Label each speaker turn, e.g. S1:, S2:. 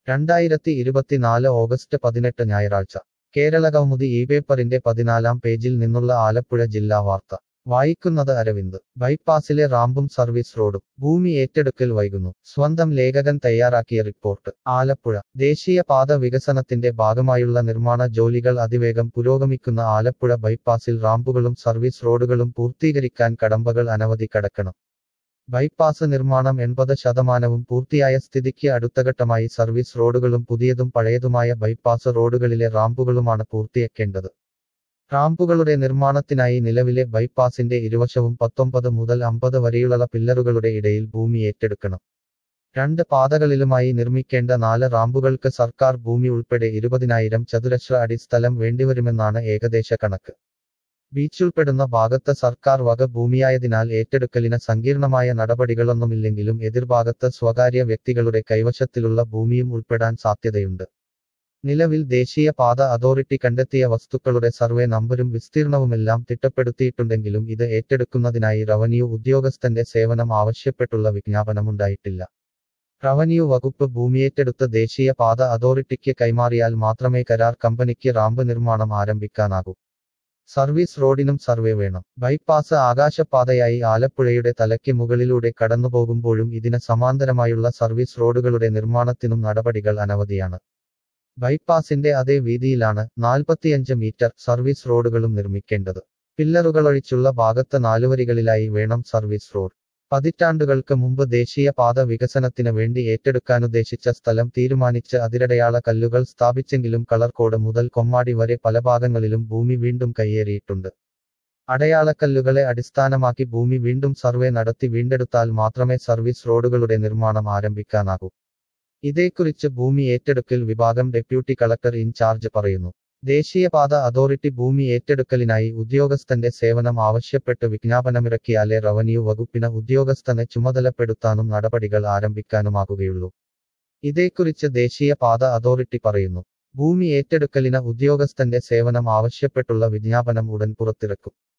S1: രണ്ടായിരത്തി ഇരുപത്തിനാല് ഓഗസ്റ്റ് പതിനെട്ട് ഞായറാഴ്ച കേരളകൗമുദി ഈ പേപ്പറിന്റെ പതിനാലാം പേജിൽ നിന്നുള്ള ആലപ്പുഴ ജില്ലാ വാർത്ത വായിക്കുന്നത് അരവിന്ദ് ബൈപ്പാസിലെ റാമ്പും സർവീസ് റോഡും ഭൂമി ഏറ്റെടുക്കൽ വൈകുന്നു സ്വന്തം ലേഖകൻ തയ്യാറാക്കിയ റിപ്പോർട്ട് ആലപ്പുഴ ദേശീയപാത വികസനത്തിന്റെ ഭാഗമായുള്ള നിർമ്മാണ ജോലികൾ അതിവേഗം പുരോഗമിക്കുന്ന ആലപ്പുഴ ബൈപ്പാസിൽ റാമ്പുകളും സർവീസ് റോഡുകളും പൂർത്തീകരിക്കാൻ കടമ്പകൾ അനവധി കടക്കണം ബൈപ്പാസ് നിർമ്മാണം എൺപത് ശതമാനവും പൂർത്തിയായ സ്ഥിതിക്ക് അടുത്തഘട്ടമായി സർവീസ് റോഡുകളും പുതിയതും പഴയതുമായ ബൈപ്പാസ് റോഡുകളിലെ റാമ്പുകളുമാണ് പൂർത്തിയാക്കേണ്ടത് റാമ്പുകളുടെ നിർമ്മാണത്തിനായി നിലവിലെ ബൈപ്പാസിന്റെ ഇരുവശവും പത്തൊമ്പത് മുതൽ അമ്പത് വരെയുള്ള പില്ലറുകളുടെ ഇടയിൽ ഭൂമി ഏറ്റെടുക്കണം രണ്ട് പാതകളിലുമായി നിർമ്മിക്കേണ്ട നാല് റാമ്പുകൾക്ക് സർക്കാർ ഭൂമി ഉൾപ്പെടെ ഇരുപതിനായിരം ചതുരശ്ര അടി സ്ഥലം വേണ്ടിവരുമെന്നാണ് ഏകദേശ കണക്ക് ബീച്ചുൾപ്പെടുന്ന ഭാഗത്ത് സർക്കാർ വക ഭൂമിയായതിനാൽ ഏറ്റെടുക്കലിന് സങ്കീർണമായ നടപടികളൊന്നുമില്ലെങ്കിലും എതിർഭാഗത്ത് സ്വകാര്യ വ്യക്തികളുടെ കൈവശത്തിലുള്ള ഭൂമിയും ഉൾപ്പെടാൻ സാധ്യതയുണ്ട് നിലവിൽ ദേശീയ പാത അതോറിറ്റി കണ്ടെത്തിയ വസ്തുക്കളുടെ സർവേ നമ്പരും വിസ്തീർണവുമെല്ലാം തിട്ടപ്പെടുത്തിയിട്ടുണ്ടെങ്കിലും ഇത് ഏറ്റെടുക്കുന്നതിനായി റവന്യൂ ഉദ്യോഗസ്ഥന്റെ സേവനം ആവശ്യപ്പെട്ടുള്ള വിജ്ഞാപനമുണ്ടായിട്ടില്ല റവന്യൂ വകുപ്പ് ഭൂമിയേറ്റെടുത്ത് ദേശീയ പാത അതോറിറ്റിക്ക് കൈമാറിയാൽ മാത്രമേ കരാർ കമ്പനിക്ക് റാമ്പ് നിർമ്മാണം ആരംഭിക്കാനാകൂ സർവീസ് റോഡിനും സർവേ വേണം ബൈപ്പാസ് ആകാശപാതയായി ആലപ്പുഴയുടെ തലയ്ക്ക് മുകളിലൂടെ കടന്നുപോകുമ്പോഴും ഇതിന് സമാന്തരമായുള്ള സർവീസ് റോഡുകളുടെ നിർമ്മാണത്തിനും നടപടികൾ അനവധിയാണ് ബൈപ്പാസിന്റെ അതേ വീതിയിലാണ് നാൽപ്പത്തിയഞ്ച് മീറ്റർ സർവീസ് റോഡുകളും നിർമ്മിക്കേണ്ടത് പില്ലറുകളൊഴിച്ചുള്ള ഭാഗത്ത് നാലുവരികളിലായി വേണം സർവീസ് റോഡ് പതിറ്റാണ്ടുകൾക്ക് മുമ്പ് ദേശീയപാത വികസനത്തിന് വേണ്ടി ഏറ്റെടുക്കാനുദ്ദേശിച്ച സ്ഥലം തീരുമാനിച്ച് അതിരടയാള കല്ലുകൾ സ്ഥാപിച്ചെങ്കിലും കളർക്കോട് മുതൽ കൊമ്മാടി വരെ പല ഭാഗങ്ങളിലും ഭൂമി വീണ്ടും കയ്യേറിയിട്ടുണ്ട് അടയാളക്കല്ലുകളെ അടിസ്ഥാനമാക്കി ഭൂമി വീണ്ടും സർവേ നടത്തി വീണ്ടെടുത്താൽ മാത്രമേ സർവീസ് റോഡുകളുടെ നിർമ്മാണം ആരംഭിക്കാനാകൂ ഇതേക്കുറിച്ച് ഭൂമി ഏറ്റെടുക്കൽ വിഭാഗം ഡെപ്യൂട്ടി കളക്ടർ ഇൻചാർജ് പറയുന്നു ദേശീയപാത അതോറിറ്റി ഭൂമി ഏറ്റെടുക്കലിനായി ഉദ്യോഗസ്ഥന്റെ സേവനം ആവശ്യപ്പെട്ട് വിജ്ഞാപനമിറക്കിയാലേ റവന്യൂ വകുപ്പിന് ഉദ്യോഗസ്ഥനെ ചുമതലപ്പെടുത്താനും നടപടികൾ ആരംഭിക്കാനുമാകുകയുള്ളൂ ഇതേക്കുറിച്ച് ദേശീയപാത അതോറിറ്റി പറയുന്നു ഭൂമി ഏറ്റെടുക്കലിന് ഉദ്യോഗസ്ഥന്റെ സേവനം ആവശ്യപ്പെട്ടുള്ള വിജ്ഞാപനം ഉടൻ പുറത്തിറക്കും